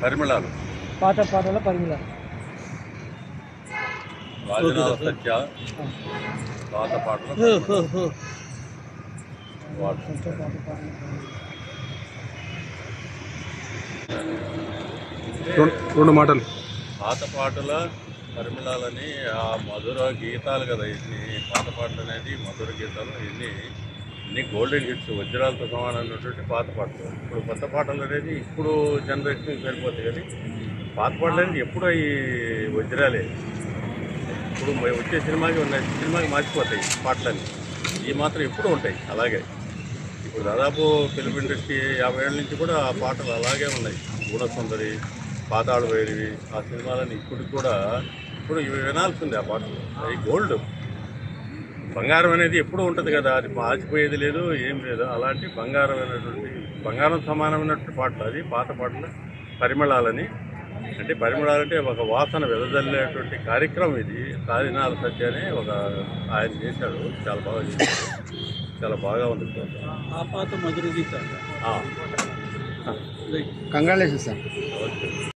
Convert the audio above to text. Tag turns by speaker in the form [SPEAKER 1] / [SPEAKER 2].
[SPEAKER 1] పరిమళాలు
[SPEAKER 2] పాత పాటల పరిమిళాలు
[SPEAKER 1] రాజనాల సత్య పాత పాటలు పరిమళాలు. వాడు.
[SPEAKER 3] రెండు రెండు మాటలు
[SPEAKER 1] పాత పాటల పరిమళాలని ఆ మధుర గీతాలు కదా ఇన్ని పాత పాటలు అనేది మధుర గీతాలు ఇన్ని ఇన్ని గోల్డెన్ హిట్స్ వజ్రాలతో సమానమైనటువంటి పాత పాటలు ఇప్పుడు కొత్త పాటలు అనేది ఇప్పుడు జనరేషన్ సరిపోతాయి కానీ పాత పాటలు అనేది ఎప్పుడు అవి వజ్రాలే ఇప్పుడు మ- వచ్చే సినిమాకి ఉన్నాయి సినిమాకి మార్చిపోతాయి పాటలన్నీ ఈ మాత్రం ఎప్పుడు ఉంటాయి అలాగే ఇప్పుడు దాదాపు ఫిల్మ్ ఇండస్ట్రీ యాభై ఏళ్ళ నుంచి కూడా ఆ పాటలు అలాగే ఉన్నాయి గుణసుందరి పాతాళ భైరవి ఆ సినిమాలని ఇప్పటికి కూడా ఇప్పుడు ఇవి వినాల్సిందే ఆ పాటలు అవి గోల్డ్ బంగారం అనేది ఎప్పుడూ ఉంటుంది కదా అది మార్చిపోయేది లేదు ఏం లేదు అలాంటి బంగారమైనటువంటి బంగారం సమానమైనటువంటి పాటలు అది పాత పాటలు పరిమళాలని అంటే పరిమళాలంటే ఒక వాసన వెదజల్లేటువంటి కార్యక్రమం ఇది సాధినాల సత్య అని ఒక ఆయన చేశాడు చాలా బాగా చేశాడు చాలా బాగా ఉంది
[SPEAKER 2] ఆ పాత మధుర గీత
[SPEAKER 1] ఆ.
[SPEAKER 3] Congratulation sir
[SPEAKER 1] okay